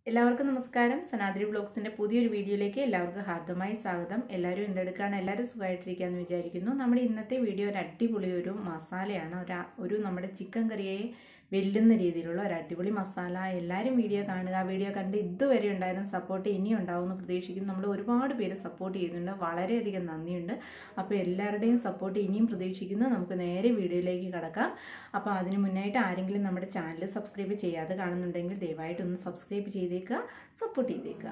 എല്ലാവർക്കും നമസ്കാരം സനാദ്രി ബ്ലോഗ്സിൻ്റെ പുതിയൊരു വീഡിയോയിലേക്ക് എല്ലാവർക്കും ഹാർദമായി സ്വാഗതം എല്ലാവരും എന്തെടുക്കുകയാണ് എല്ലാവരും സുഖമായിട്ടിരിക്കാമെന്ന് വിചാരിക്കുന്നു നമ്മുടെ ഇന്നത്തെ വീഡിയോ ഒരു അടിപൊളി ഒരു മസാലയാണ് ഒരു ഒരു നമ്മുടെ ചിക്കൻ കറിയെ വെല്ലുന്ന രീതിയിലുള്ള ഒരു അടിപൊളി മസാല എല്ലാവരും വീഡിയോ കാണുക വീഡിയോ കണ്ട് ഇതുവരെ ഉണ്ടായിരുന്ന സപ്പോർട്ട് ഇനിയും ഉണ്ടാവുമെന്ന് പ്രതീക്ഷിക്കുന്നു നമ്മൾ ഒരുപാട് പേര് സപ്പോർട്ട് ചെയ്യുന്നുണ്ട് വളരെയധികം നന്ദിയുണ്ട് അപ്പോൾ എല്ലാവരുടെയും സപ്പോർട്ട് ഇനിയും പ്രതീക്ഷിക്കുന്നു നമുക്ക് നേരെ വീഡിയോയിലേക്ക് കടക്കാം അപ്പോൾ അതിന് മുന്നായിട്ട് ആരെങ്കിലും നമ്മുടെ ചാനൽ സബ്സ്ക്രൈബ് ചെയ്യാതെ കാണുന്നുണ്ടെങ്കിൽ ദയവായിട്ടൊന്ന് സബ്സ്ക്രൈബ് ചെയ്തേക്കുക സപ്പോർട്ട് ചെയ്തേക്കുക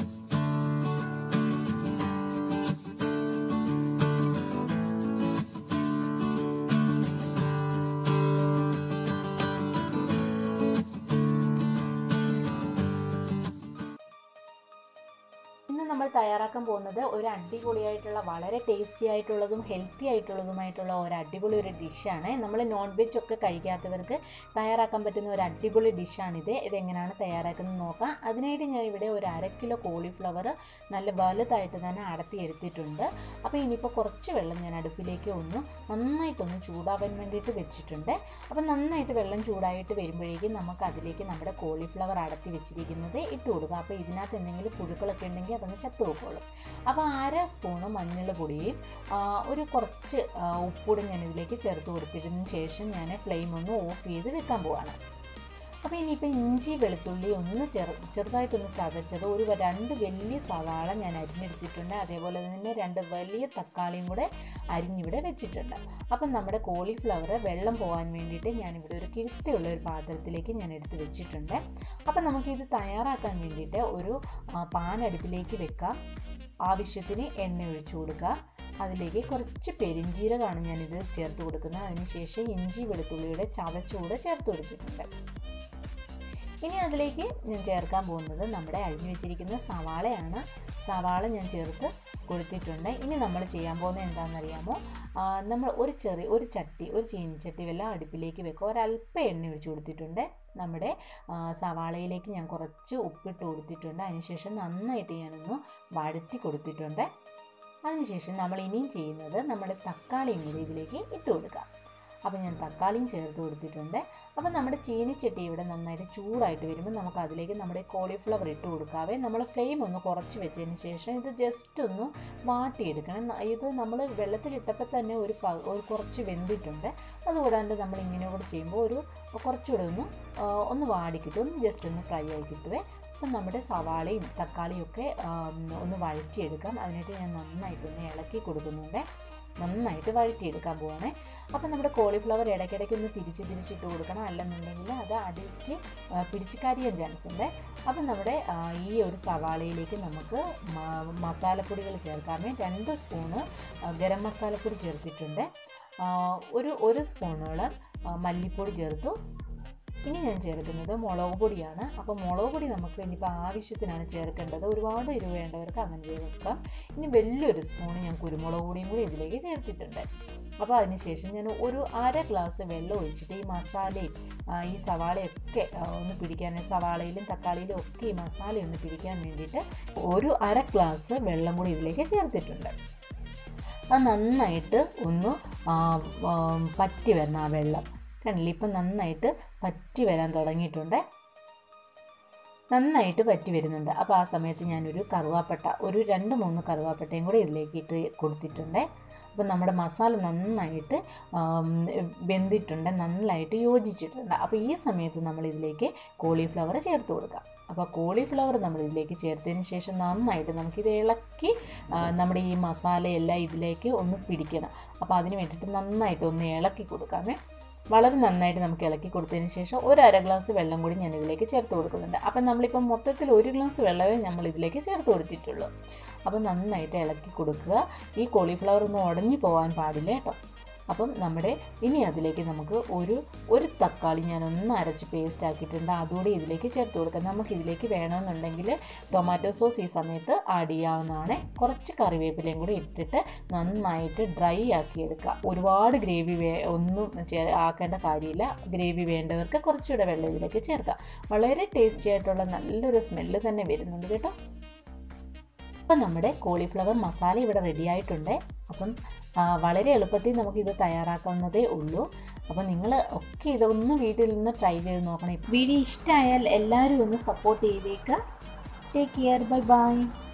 ഇന്ന് നമ്മൾ തയ്യാറാക്കാൻ പോകുന്നത് ഒരു അടിപൊളിയായിട്ടുള്ള വളരെ ടേസ്റ്റി ആയിട്ടുള്ളതും ഹെൽത്തി ആയിട്ടുള്ളതുമായിട്ടുള്ള ഒരു അടിപൊളി ഒരു ഡിഷാണ് നമ്മൾ നോൺ വെജ് ഒക്കെ കഴിക്കാത്തവർക്ക് തയ്യാറാക്കാൻ പറ്റുന്ന ഒരു അടിപൊളി ഡിഷാണിത് ഇതെങ്ങനെയാണ് തയ്യാറാക്കുന്നത് നോക്കാം അതിനായിട്ട് ഞാൻ ഇവിടെ ഒരു അര കിലോ കോളിഫ്ലവർ നല്ല വലുതായിട്ട് തന്നെ അടത്തി എടുത്തിട്ടുണ്ട് അപ്പോൾ ഇനിയിപ്പോൾ കുറച്ച് വെള്ളം ഞാൻ അടുപ്പിലേക്ക് ഒന്ന് നന്നായിട്ടൊന്ന് ചൂടാവാൻ വേണ്ടിയിട്ട് വെച്ചിട്ടുണ്ട് അപ്പോൾ നന്നായിട്ട് വെള്ളം ചൂടായിട്ട് വരുമ്പോഴേക്കും നമുക്ക് അതിലേക്ക് നമ്മുടെ കോളിഫ്ലവർ അടത്തി വെച്ചിരിക്കുന്നത് ഇട്ട് കൊടുക്കുക അപ്പോൾ ഇതിനകത്ത് എന്തെങ്കിലും പുഴുക്കളൊക്കെ ഉണ്ടെങ്കിൽ അതങ്ങ് ചത്തു പോകുള്ളൂ അപ്പോൾ അര സ്പൂണ് മഞ്ഞൾ പൊടിയും ഒരു കുറച്ച് ഉപ്പൂടെ ഞാൻ ഇതിലേക്ക് ചേർത്ത് കൊടുത്തതിന് ശേഷം ഞാൻ ഫ്ലെയിം ഒന്ന് ഓഫ് ചെയ്ത് വെക്കാൻ പോവാണ് അപ്പോൾ ഇനിയിപ്പോൾ ഇഞ്ചി വെളുത്തുള്ളി ഒന്ന് ചെറു ചെറുതായിട്ടൊന്ന് ചതച്ചത് ഒരു രണ്ട് വലിയ സവാള ഞാൻ അരിഞ്ഞെടുത്തിട്ടുണ്ട് അതേപോലെ തന്നെ രണ്ട് വലിയ തക്കാളിയും കൂടെ അരിഞ്ഞിവിടെ വെച്ചിട്ടുണ്ട് അപ്പം നമ്മുടെ കോളിഫ്ലവർ വെള്ളം പോകാൻ വേണ്ടിയിട്ട് ഞാനിവിടെ ഒരു കിഴുത്തിയുള്ള ഒരു പാത്രത്തിലേക്ക് ഞാൻ എടുത്ത് വെച്ചിട്ടുണ്ട് അപ്പം നമുക്കിത് തയ്യാറാക്കാൻ വേണ്ടിയിട്ട് ഒരു പാൻ അടുപ്പിലേക്ക് വെക്കാം ആവശ്യത്തിന് എണ്ണ ഒഴിച്ചു കൊടുക്കുക അതിലേക്ക് കുറച്ച് പെരിഞ്ചീരകമാണ് ഞാനിത് ചേർത്ത് കൊടുക്കുന്നത് അതിനുശേഷം ഇഞ്ചി വെളുത്തുള്ളിയുടെ ചതച്ചൂടെ ചേർത്ത് കൊടുത്തിട്ടുണ്ട് ഇനി അതിലേക്ക് ഞാൻ ചേർക്കാൻ പോകുന്നത് നമ്മുടെ അരിഞ്ഞു വെച്ചിരിക്കുന്ന സവാളയാണ് സവാള ഞാൻ ചേർത്ത് കൊടുത്തിട്ടുണ്ട് ഇനി നമ്മൾ ചെയ്യാൻ പോകുന്നത് എന്താണെന്നറിയാമോ നമ്മൾ ഒരു ചെറിയ ഒരു ചട്ടി ഒരു ചീനിച്ചട്ടി വല്ല അടുപ്പിലേക്ക് വെക്കുക ഒരല്പം എണ്ണ ഒഴിച്ചു കൊടുത്തിട്ടുണ്ട് നമ്മുടെ സവാളയിലേക്ക് ഞാൻ കുറച്ച് ഉപ്പിട്ട് കൊടുത്തിട്ടുണ്ട് അതിനുശേഷം നന്നായിട്ട് ഞാനൊന്ന് വഴറ്റി കൊടുത്തിട്ടുണ്ട് അതിനുശേഷം നമ്മൾ ഇനിയും ചെയ്യുന്നത് നമ്മുടെ തക്കാളിയും കൂടി ഇതിലേക്ക് ഇട്ട് കൊടുക്കാം അപ്പോൾ ഞാൻ തക്കാളിയും ചേർത്ത് കൊടുത്തിട്ടുണ്ട് അപ്പോൾ നമ്മുടെ ചീനിച്ചട്ടി ഇവിടെ നന്നായിട്ട് ചൂടായിട്ട് വരുമ്പോൾ നമുക്ക് അതിലേക്ക് നമ്മുടെ കോളിഫ്ലവർ ഇട്ട് കൊടുക്കാവേ നമ്മൾ ഫ്ലെയിം ഒന്ന് കുറച്ച് വെച്ചതിന് ശേഷം ഇത് ജസ്റ്റ് ഒന്ന് വാട്ടിയെടുക്കണം ഇത് നമ്മൾ വെള്ളത്തിലിട്ടപ്പോൾ തന്നെ ഒരു ഒരു കുറച്ച് വെന്തിട്ടുണ്ട് അതുകൂടാണ്ട് നമ്മൾ ഇങ്ങനെ കൂടെ ചെയ്യുമ്പോൾ ഒരു കുറച്ചുകൂടെ ഒന്ന് ഒന്ന് വാടി കിട്ടും ഒന്ന് ജസ്റ്റ് ഒന്ന് ഫ്രൈ ആയി കിട്ടുവേ അപ്പം നമ്മുടെ സവാളയും തക്കാളിയും ഒക്കെ ഒന്ന് വഴറ്റിയെടുക്കാം അതിനായിട്ട് ഞാൻ നന്നായിട്ടൊന്ന് ഇളക്കി കൊടുക്കുന്നുണ്ട് നന്നായിട്ട് വഴറ്റിയെടുക്കാൻ പോവാണേ അപ്പം നമ്മുടെ കോളിഫ്ലവർ ഇടയ്ക്കിടയ്ക്ക് ഒന്ന് തിരിച്ച് തിരിച്ചിട്ട് കൊടുക്കണം അല്ലെന്നുണ്ടെങ്കിൽ അത് അടിക്ക് പിടിച്ച് കരിയാൻ ചാൻസ് ഉണ്ട് അപ്പം നമ്മുടെ ഈ ഒരു സവാളയിലേക്ക് നമുക്ക് മസാലപ്പൊടികൾ ചേർക്കാമേ രണ്ട് സ്പൂണ് ഗരം മസാലപ്പൊടി ചേർത്തിട്ടുണ്ട് ഒരു ഒരു സ്പൂണോളം മല്ലിപ്പൊടി ചേർത്തു ഇനി ഞാൻ ചേർക്കുന്നത് മുളക് പൊടിയാണ് അപ്പോൾ മുളക് പൊടി നമുക്ക് ഇനിയിപ്പോൾ ആവശ്യത്തിനാണ് ചേർക്കേണ്ടത് ഒരുപാട് എരിവ് വേണ്ടവർക്ക് അങ്ങനെ ചേർക്കാം ഇനി വലിയൊരു സ്പൂൺ ഞാൻ കുരുമുളക് പൊടിയും കൂടി ഇതിലേക്ക് ചേർത്തിട്ടുണ്ട് അപ്പോൾ അതിനുശേഷം ഞാൻ ഒരു അര ഗ്ലാസ് വെള്ളം ഒഴിച്ചിട്ട് ഈ മസാലയും ഈ സവാളയൊക്കെ ഒന്ന് പിടിക്കാൻ സവാളയിലും തക്കാളിയിലും ഒക്കെ ഈ മസാല ഒന്ന് പിടിക്കാൻ വേണ്ടിയിട്ട് ഒരു അര ഗ്ലാസ് വെള്ളം കൂടി ഇതിലേക്ക് ചേർത്തിട്ടുണ്ട് അത് നന്നായിട്ട് ഒന്ന് പറ്റി വരണം ആ വെള്ളം കണ്ടില്ലേ ഇപ്പം നന്നായിട്ട് പറ്റി വരാൻ തുടങ്ങിയിട്ടുണ്ട് നന്നായിട്ട് പറ്റി വരുന്നുണ്ട് അപ്പോൾ ആ സമയത്ത് ഞാനൊരു കറുവാപ്പട്ട ഒരു രണ്ട് മൂന്ന് കറുവാപ്പട്ടയും കൂടി ഇതിലേക്ക് ഇട്ട് കൊടുത്തിട്ടുണ്ട് അപ്പോൾ നമ്മുടെ മസാല നന്നായിട്ട് വെന്തിട്ടുണ്ട് നന്നായിട്ട് യോജിച്ചിട്ടുണ്ട് അപ്പോൾ ഈ സമയത്ത് നമ്മൾ ഇതിലേക്ക് കോളിഫ്ലവർ ചേർത്ത് കൊടുക്കാം അപ്പോൾ കോളിഫ്ലവർ നമ്മൾ ഇതിലേക്ക് ചേർത്തതിന് ശേഷം നന്നായിട്ട് നമുക്കിത് ഇളക്കി നമ്മുടെ ഈ മസാലയെല്ലാം ഇതിലേക്ക് ഒന്ന് പിടിക്കണം അപ്പോൾ അതിന് വേണ്ടിയിട്ട് നന്നായിട്ട് ഒന്ന് ഇളക്കി കൊടുക്കാമേ വളരെ നന്നായിട്ട് നമുക്ക് ഇളക്കി കൊടുത്തതിന് ശേഷം ഒരു അര ഗ്ലാസ് വെള്ളം കൂടി ഞാൻ ഇതിലേക്ക് ചേർത്ത് കൊടുക്കുന്നുണ്ട് അപ്പം നമ്മളിപ്പം മൊത്തത്തിൽ ഒരു ഗ്ലാസ് വെള്ളമേ നമ്മൾ ഇതിലേക്ക് ചേർത്ത് കൊടുത്തിട്ടുള്ളൂ അപ്പം നന്നായിട്ട് ഇളക്കി കൊടുക്കുക ഈ കോളിഫ്ലവർ ഒന്നും ഉടഞ്ഞു പോകാൻ പാടില്ല കേട്ടോ അപ്പം നമ്മുടെ ഇനി അതിലേക്ക് നമുക്ക് ഒരു ഒരു തക്കാളി ഞാൻ ഒന്ന് അരച്ച് പേസ്റ്റ് ആക്കിയിട്ടുണ്ട് അതുകൂടി ഇതിലേക്ക് ചേർത്ത് കൊടുക്കാം നമുക്ക് ഇതിലേക്ക് വേണമെന്നുണ്ടെങ്കിൽ ടൊമാറ്റോ സോസ് ഈ സമയത്ത് ആഡ് ചെയ്യാവുന്നതാണ് കുറച്ച് കറിവേപ്പിലയും കൂടി ഇട്ടിട്ട് നന്നായിട്ട് ഡ്രൈ ആക്കി എടുക്കുക ഒരുപാട് ഗ്രേവി വേ ഒന്നും ആക്കേണ്ട കാര്യമില്ല ഗ്രേവി വേണ്ടവർക്ക് കുറച്ചുകൂടെ വെള്ളം ഇതിലേക്ക് ചേർക്കുക വളരെ ടേസ്റ്റി ആയിട്ടുള്ള നല്ലൊരു സ്മെല്ല് തന്നെ വരുന്നുണ്ട് കേട്ടോ അപ്പം നമ്മുടെ കോളിഫ്ലവർ മസാല ഇവിടെ റെഡി ആയിട്ടുണ്ട് അപ്പം ആ, വളരെ എളുപ്പത്തിൽ നമുക്കിത് തയ്യാറാക്കാവുന്നതേ ഉള്ളൂ അപ്പോൾ നിങ്ങൾ ഒക്കെ ഇതൊന്ന് വീട്ടിൽ നിന്ന് ട്രൈ ചെയ്ത് നോക്കണം വീഡിയോ ഇഷ്ടമായാൽ എല്ലാവരും ഒന്ന് സപ്പോർട്ട് ചെയ്തേക്കുക ടേക്ക് കെയർ ബൈ ബൈ